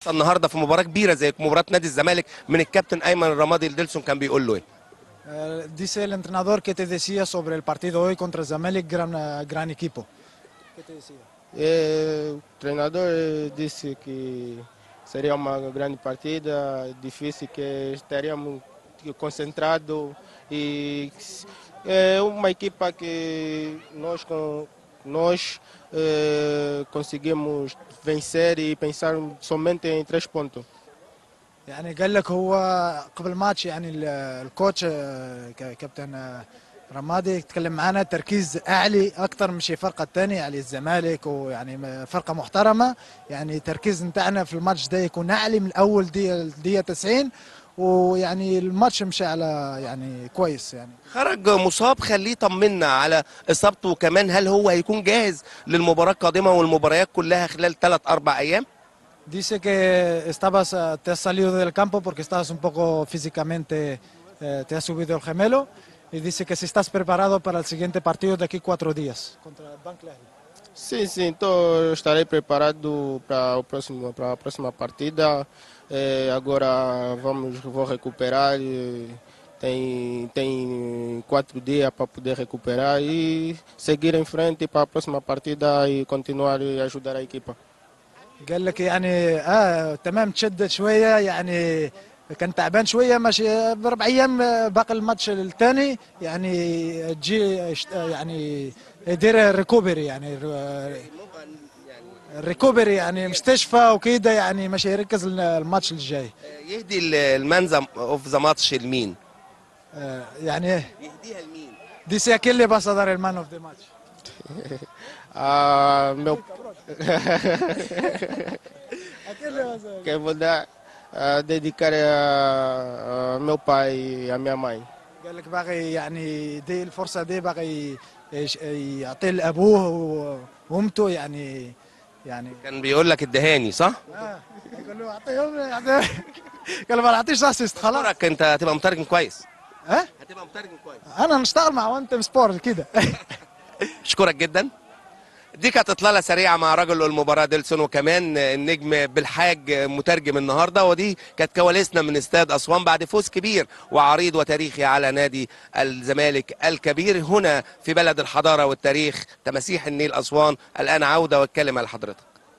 النهارده في مباراه كبيره زي مباراه نادي الزمالك من الكابتن ايمن الرمادي لديلسون كان بيقول له ايه Eh, dice el entrenador que te decía sobre el partido hoy contra Zamalek, gran, eh, gran equipo. ¿Qué te decía? E o treinador disse que seria uma grande partida, difícil, que estaríamos concentrados e é uma equipa que nós, com- nós eh, conseguimos vencer e pensar somente em três pontos. يعني قال لك هو قبل الماتش يعني ال- الكوتش آه، ك- كابتن آه، رمادي تكلم معنا تركيز اعلي اكثر من شي فرقه الثانيه يعني الزمالك ويعني م- فرقه محترمه يعني تركيز نتاعنا في الماتش ده يكون اعلي من اول دقيقه دقيقه 90 ويعني الماتش مشى على يعني كويس يعني خرج مصاب خليه طمنا على اصابته وكمان هل هو هيكون جاهز للمباراه القادمه والمباريات كلها خلال ثلاث اربع ايام Dice que estabas, eh, te has salido del campo porque estabas un poco físicamente, eh, te has subido el gemelo y dice que si estás preparado para el siguiente partido de aquí cuatro días contra el Bank Lahti. Sim, sim, então eu estarei preparado para o próximo para a próxima partida. Eh, agora vamos vou recuperar. eh, Tem tem quatro dias para poder recuperar e seguir em frente para a próxima partida e continuar e ajudar a equipa. قال لك يعني اه تمام تشدد شويه يعني كان تعبان شويه ماشي باربع ايام آه، باقي الماتش الثاني يعني تجي اشت- آه، يعني يدير ريكوبري يعني آه، ريكوبري يعني مستشفى وكده يعني ماشي يركز الماتش الجاي يهدي المنزم اوف ذا ماتش لمين آه، يعني ايه يهديها لمين Dice a quién le vas a dar el man of the match. Ah, meu ¿A quién le vas a dar? que eu vou dar a dedicar a, a meu pai e a minha mãe. قال لك باغي يعني دي الفرصه دي باغي يش- يعطي لابوه و- وامته يعني يعني كان بيقول لك ادهاني صح آه، يقول له اعطيهم اعطيهم. قال له ما نعطيش اسيست خلاص اشكرك انت هتبقى مترجم كويس ها هتبقى مترجم كويس انا نشتغل مع وانتم سبورت كده اشكرك جدا دي كانت اطلاله سريعه مع رجل المباراه ديلسون وكمان النجم بالحاج مترجم النهارده ودي كانت كواليسنا من استاد اسوان بعد فوز كبير وعريض وتاريخي على نادي الزمالك الكبير هنا في بلد الحضاره والتاريخ تماسيح النيل اسوان الان عوده والكلمه لحضرتك